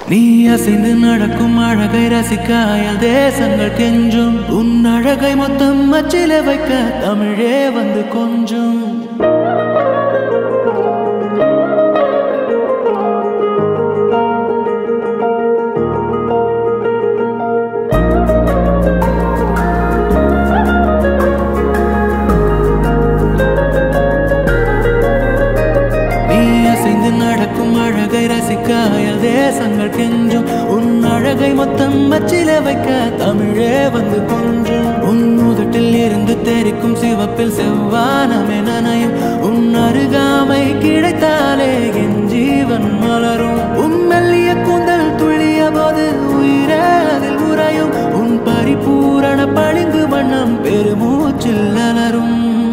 நீ அசைந்து நடக்கும் அழகை ரசிக்க அயல் தேசங்கள் கெஞ்சும் உன் அழகை மொத்தம் அச்சில வைக்க தமிழே வந்து கொஞ்சம் நீ அசைந்து நடக்கும் அழகை ரசிக்க அயல் தேசங்கள் கெஞ்சும் உன் அழகை மொத்தம் அச்சில வைக்க தமிழே வந்து கொஞ்சம் உன் உதட்டில் இருந்து தெரிக்கும் சிவப்பில் செவ்வானமே நனையும் உன் அருகாமை கிடைத்தாலே என் ஜீவன் மலரும் உன் மெல்லிய கூந்தல் துள்ளிய போது உயிரே அதில் உறையும் உன் பரிபூரண பளிங்கு வண்ணம் பெருமூச்சில் அலரும்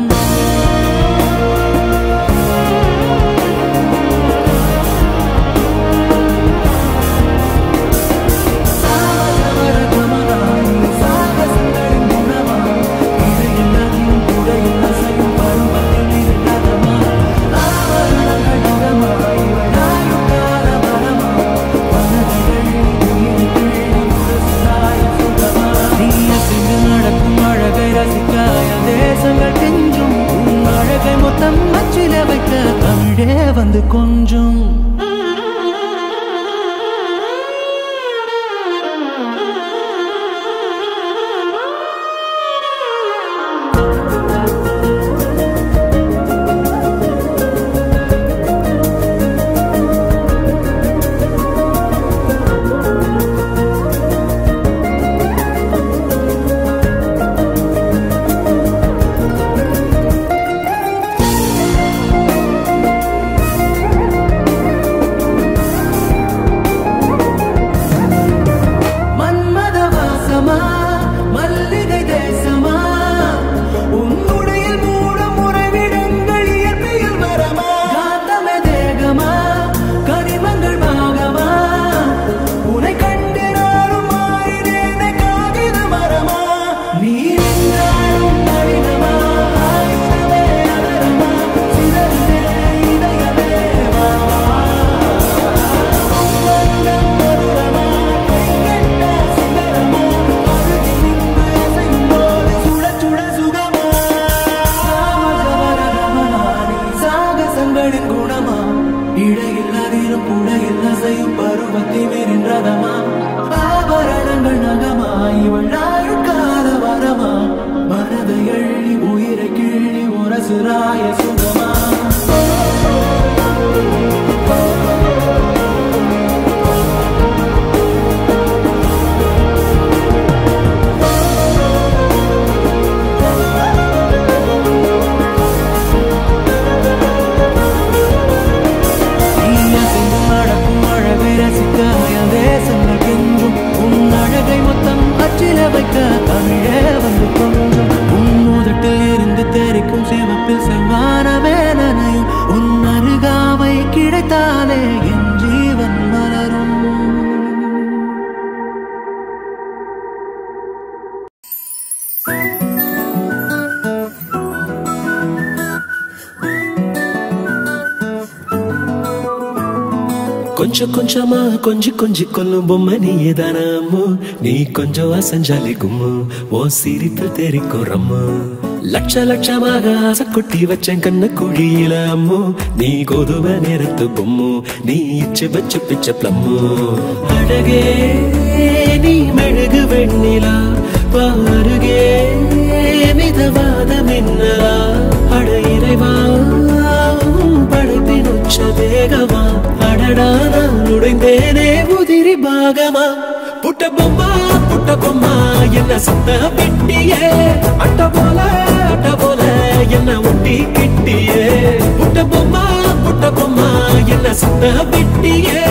வந்து கொஞ்சம் மன்மத வாசமா மல்லிகை தேசமா உன்னுடைய மூடும் உறவிடங்கள் இயற்கையில் வரமா காந்தமே தேகமா கனிமங்கள் பாகமா உனை கண்டு நானும் மாறினேனே காகித மரமா நீ நின்றாலும் நளினமா ஆயுதமே அலரமா சிதறுதே இதயமே வாமா மனதை எள்ளி உயிரை கிள்ளி உரசுராய சுகமா நீயசைந்து நடக்கும் அழகை ரசிக்க அயல் தேசங்கள் கெஞ்சும் உன் அழகை மொத்தம் அச்சில வைக்க தமிழே வந்து கொஞ்சம் உன் உதட்டில் இருந்து தெரிக்கும் சிவப்பில் செவ்வானமே நனையும் உன் அருகாமை கிடைத்தாலே என் ஜீவன் மலரும் கொஞ்சம் கொஞ்சமா கொஞ்சி கொஞ்சி கொல்லும் பொம்மை நீயே தானம்மோ நீ கொஞ்சம் அசஞ்சாலி கும்மு ஓ சிரிப்பில் தெரிக்கும் ரம்மு லட்ச லட்சமாக ஆசை கொட்டி வச்சேன் கண்ண குழியில அம்மோ நீ கோதுமை நேரத்து பொம்மு நீ இச்சு வச்சு பிச்ச பிளம்மு அழகே நீ மெழுகு வெண்ணிலா பாருகே மிதவாத மின்னலா அட இறைவா படைப்பின் உச்ச வேகமா அடடா நான் உடைந்தேனே உதிரி பாகமா புட்ட பொம்மா புட்ட பொம்மா என்ன சத்த பெட்டியே அட்ட போல அட்ட போல என்ன ஒட்டி கிட்டியே புட்ட பொம்மா புட்ட பொம்மா என்ன சத்த பெட்டியே